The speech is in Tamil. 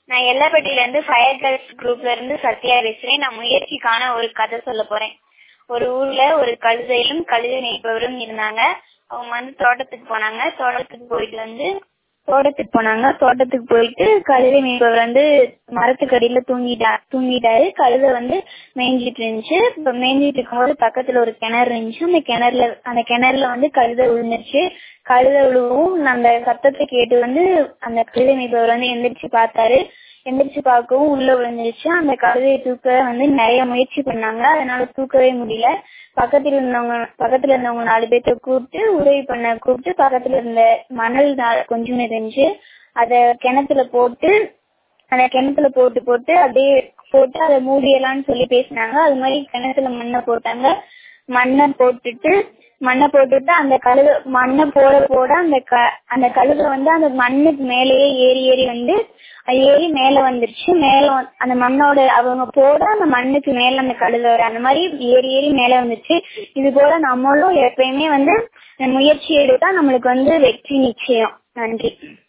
நான் எல்லப்பட்டியில இருந்து ஃபயர் கேர்ள்ஸ் குரூப்ல இருந்து சத்யா பேசுறேன் நான் முயற்சிக்கான ஒரு கதை சொல்ல போறேன் ஒரு ஊர்ல ஒரு கழுதையும் கழுதை மேய்ப்பவரும் இருந்தாங்க அவங்க வந்து தோட்டத்துக்கு போனாங்க தோட்டத்துக்கு போயிட்டு வந்து தோட்டத்துக்கு போனாங்க தோட்டத்துக்கு போயிட்டு கழுதை மேய்ப்பவர் வந்து மரத்துக்கு அடியில தூங்கிட்டா தூங்கிட்டாரு கழுதை வந்து மேய்ஞ்சிட்டு இருந்துச்சு இப்ப மேய்ஞ்சிட்டு இருக்கும்போது பக்கத்துல ஒரு கிணறு இருந்துச்சு அந்த கிணறுல அந்த கிணறுல வந்து கழுதை விழுந்துருச்சு கழுதை விழுவும் அந்த சத்தத்தை கேட்டு வந்து அந்த கழுதை மேய்ப்பவர் வந்து எந்திரிச்சு பார்த்தாரு எந்திரிச்சு பார்க்கவும் உள்ள விழுந்துருச்சு அந்த கழுதையை தூக்க வந்து நிறைய முயற்சி பண்ணாங்க அதனால தூக்கவே முடியல பக்கத்துல இருந்தவங்க பக்கத்துல இருந்தவங்க நாலு பேர்த்த கூப்பிட்டு உதவி பண்ண கூப்பிட்டு பக்கத்துல இருந்த மணல் கொஞ்சம் இருந்துச்சு அத கிணத்துல போட்டு அந்த கிணத்துல போட்டு போட்டு அப்படியே போட்டு அதை மூடியலாம்னு சொல்லி பேசினாங்க அது மாதிரி கிணத்துல மண்ணை போட்டாங்க மண்ணை போட்டுட்டு மண்ணை போட்டுட்டு அந்த கழுகு மண்ணை போட போட அந்த க அந்த கழுகு வந்து அந்த மண்ணுக்கு மேலேயே ஏறி ஏறி வந்து ஏறி மேல வந்துருச்சு மேல அந்த மண்ணோட அவங்க போட அந்த மண்ணுக்கு மேல அந்த கழுகு வர அந்த மாதிரி ஏறி ஏறி மேல வந்துருச்சு இது போல நம்மளும் எப்பயுமே வந்து முயற்சி எடுத்தா நம்மளுக்கு வந்து வெற்றி நிச்சயம் நன்றி